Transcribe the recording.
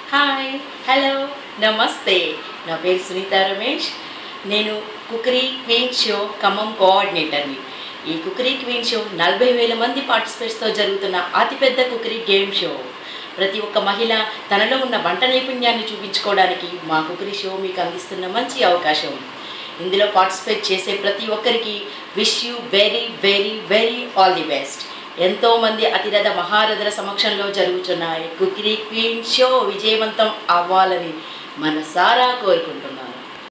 hi hello నమస్తే నా పేరు సునీత రమేష్ నేను కుకరీ క్వీన్ షో ఖమ్మం కోఆర్డినేటర్ని ఈ కుకరీ క్వీన్ షో నలభై వేల మంది పార్టిసిపేట్స్తో జరుగుతున్న అతిపెద్ద కుకరీ గేమ్ షో ప్రతి ఒక్క మహిళ తనలో ఉన్న వంట నైపుణ్యాన్ని చూపించుకోవడానికి మా కుకరీ షో మీకు అందిస్తున్న మంచి అవకాశం ఇందులో పార్టిసిపేట్ చేసే ప్రతి ఒక్కరికి wish you very very very all the best ఎంతోమంది అతిరథ మహారథుల సమక్షంలో జరుగుతున్న ఈ కుకిరీ క్వీన్ షో విజయవంతం అవ్వాలని మనసారా కోరుకుంటున్నాను